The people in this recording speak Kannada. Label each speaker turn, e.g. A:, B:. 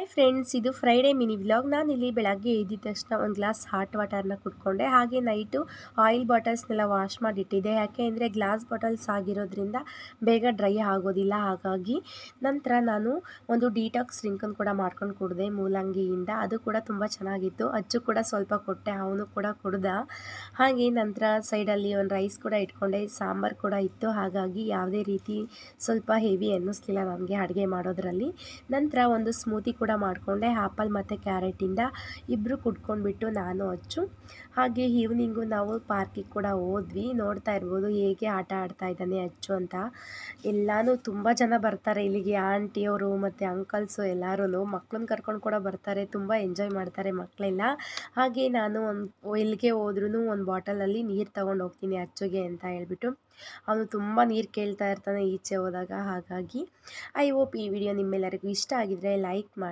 A: ಹಾಯ್ ಫ್ರೆಂಡ್ಸ್ ಇದು ಫ್ರೈಡೇ ಮಿನಿ ವ್ಲಾಗ್ ನಾನಿಲ್ಲಿ ಬೆಳಗ್ಗೆ ಎದ್ದಿದ ತಕ್ಷಣ ಒಂದು ಗ್ಲಾಸ್ ಹಾಟ್ ವಾಟರ್ನ ಕುಟ್ಕೊಂಡೆ ಹಾಗೆ ನೈಟು ಆಯಿಲ್ ಬಾಟಲ್ಸ್ನೆಲ್ಲ ವಾಶ್ ಮಾಡಿಟ್ಟಿದ್ದೆ ಯಾಕೆ ಅಂದರೆ ಗ್ಲಾಸ್ ಬಾಟಲ್ಸ್ ಆಗಿರೋದ್ರಿಂದ ಬೇಗ ಡ್ರೈ ಆಗೋದಿಲ್ಲ ಹಾಗಾಗಿ ನಂತರ ನಾನು ಒಂದು ಡಿಟಾಕ್ಸ್ ಡ್ರಿಂಕನ್ನು ಕೂಡ ಮಾಡ್ಕೊಂಡು ಕುಡಿದೆ ಮೂಲಂಗಿಯಿಂದ ಅದು ಕೂಡ ತುಂಬ ಚೆನ್ನಾಗಿತ್ತು ಅಚ್ಚು ಕೂಡ ಸ್ವಲ್ಪ ಕೊಟ್ಟೆ ಅವನು ಕೂಡ ಕುಡ್ದ ಹಾಗೆ ನಂತರ ಸೈಡಲ್ಲಿ ಒಂದು ರೈಸ್ ಕೂಡ ಇಟ್ಕೊಂಡೆ ಸಾಂಬಾರು ಕೂಡ ಇತ್ತು ಹಾಗಾಗಿ ಯಾವುದೇ ರೀತಿ ಸ್ವಲ್ಪ ಹೆವಿ ಅನ್ನಿಸ್ಲಿಲ್ಲ ನನಗೆ ಅಡುಗೆ ಮಾಡೋದ್ರಲ್ಲಿ ನಂತರ ಒಂದು ಸ್ಮೂತಿ ಕೂಡ ಮಾಡಿಕೊಂಡೆ ಆ್ಯಪಲ್ ಮತ್ತು ಕ್ಯಾರೆಟಿಂದ ಇಬ್ಬರು ಕುಡ್ಕೊಂಡ್ಬಿಟ್ಟು ನಾನು ಅಚ್ಚು ಹಾಗೆ ಈವ್ನಿಂಗು ನಾವು ಪಾರ್ಕಿಗೆ ಕೂಡ ಹೋದ್ವಿ ನೋಡ್ತಾ ಇರ್ಬೋದು ಹೇಗೆ ಆಟ ಆಡ್ತಾ ಇದ್ದಾನೆ ಅಚ್ಚು ಅಂತ ಎಲ್ಲನೂ ತುಂಬ ಜನ ಬರ್ತಾರೆ ಇಲ್ಲಿಗೆ ಆಂಟಿಯವರು ಮತ್ತು ಅಂಕಲ್ಸು ಎಲ್ಲರೂ ಮಕ್ಕಳನ್ನ ಕರ್ಕೊಂಡು ಕೂಡ ಬರ್ತಾರೆ ತುಂಬ ಎಂಜಾಯ್ ಮಾಡ್ತಾರೆ ಮಕ್ಕಳೆಲ್ಲ ಹಾಗೆ ನಾನು ಒಂದು ಎಲ್ಲಿಗೆ ಹೋದ್ರೂ ಒಂದು ಬಾಟಲಲ್ಲಿ ನೀರು ತಗೊಂಡು ಹೋಗ್ತೀನಿ ಅಚ್ಚುಗೆ ಅಂತ ಹೇಳ್ಬಿಟ್ಟು ಅವನು ತುಂಬ ನೀರು ಕೇಳ್ತಾ ಇರ್ತಾನೆ ಈಚೆ ಹೋದಾಗ ಹಾಗಾಗಿ ಐ ಹೋಪ್ ಈ ವಿಡಿಯೋ ನಿಮ್ಮೆಲ್ಲರಿಗೂ ಇಷ್ಟ ಆಗಿದ್ರೆ ಲೈಕ್ ಮಾಡಿ